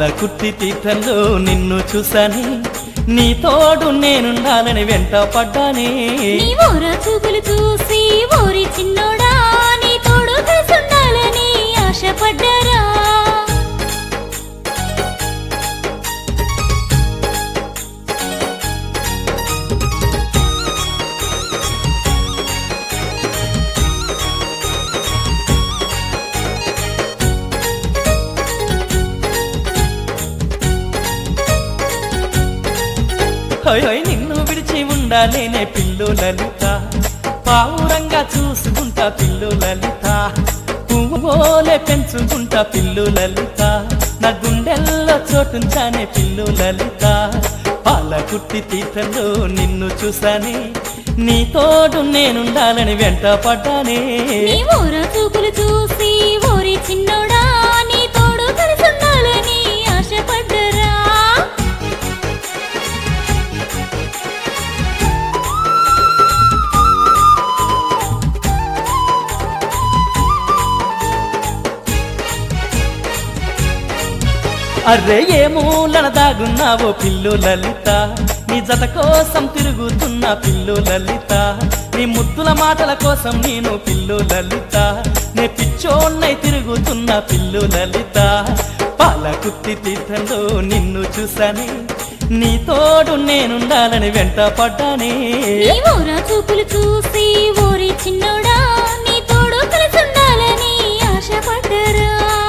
పాలకుర్తి తీర్థంలో నిన్ను చూసాని నీ తోడు నేనుండాలని వెంట పడ్డానే నీ ఊర చూపులు చూసి ఊరి చిన్నోడా నీ తోడు కలిసుండాలని ఆశపడ్డారా హోయ్ హోయ్ నిన్ను విడిచి ఉండాలేనే పిల్లు లలిత పావురంగా చూసుకుంటా పిల్లు లలిత పువ్వులే పెంచుకుంటా పిల్లు లలిత నా గుండెల్లో చోటుంచానే పిల్లు లలిత పాలకుట్టి తీర్థంలో నిన్ను చూసానే నీ తోడు నేనుండాలని వెంట పడ్డానే నీ ఊర చూపులు చూసి ఊరి చిన్నోడా నీ తోడు కలిసుండాలని ఆశపడ్డారా అర్రే ఏ మూలన దాగున్నావో పిల్లు లలిత నీ జత కోసం తిరుగుతున్న పిల్లు లలిత నీ ముద్దుల మాటల కోసం నేను పిల్లు లలిత నే పిచ్చోన్నై తిరుగుతున్న పిల్లు లలిత పాలకుత్తి తీర్థంలో నిన్ను చూసానే నీ తోడు నేనుండాలని వెంట పడ్డానే నీ ఊర చూపులు చూసి ఊరి చిన్నోడా నీ తోడు కలిసుండాలని ఆశపడ్డారా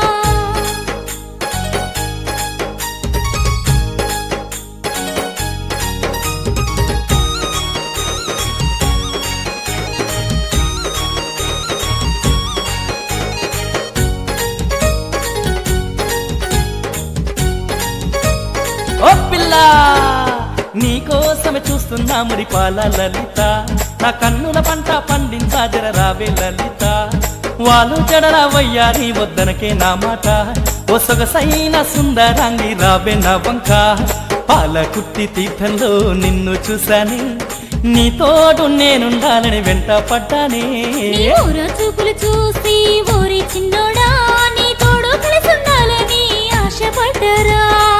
ఓ పిల్ల నీ కోసమే చూస్తున్నా మురి పాల లలిత నా కన్నుల పంట పండించా జర రావే లలిత వాళ్ళు జడల వయ్యారి వద్దనకే నా మాట ఓ సొగసైన సుందరాంగి రావే నా వంక పాలకుట్టి తీర్థంలో నిన్ను చూసాని నీ తోడు నేనుండాలని వెంట పడ్డానే నీ ఊర చూపులు చూసి ఊరి చిన్నోడా నీ తోడు కలిసుండాలని ఆశపడ్డారా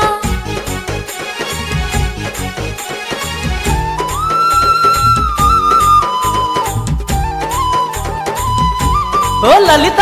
ఓ లలిత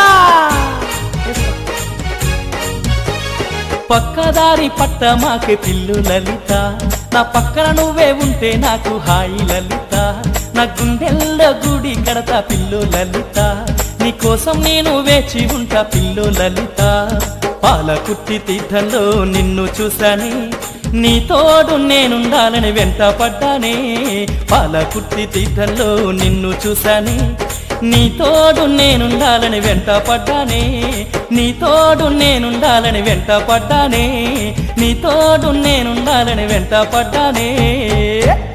పక్కదారి పట్ట మాకే పిల్లు లలిత నా పక్కన నువ్వే ఉంటే నాకు హాయి లలిత నా గుండెల్లో గుడి కడతా పిల్లు లలిత నీ కోసం నేను వేచి ఉంటా పిల్లు లలిత పాలకుట్టి తీర్థంలో నిన్ను చూసాని నీ తోడు నేనుండాలని వెంట పడ్డానే పాలకుట్టి తీర్థంలో నిన్ను చూసాని నీ తోడు నేనుండాలని వెంట పడ్డానే నీ తోడు నేనుండాలని వెంట పడ్డానే నీ తోడు నేనుండాలని వెంట పడ్డానే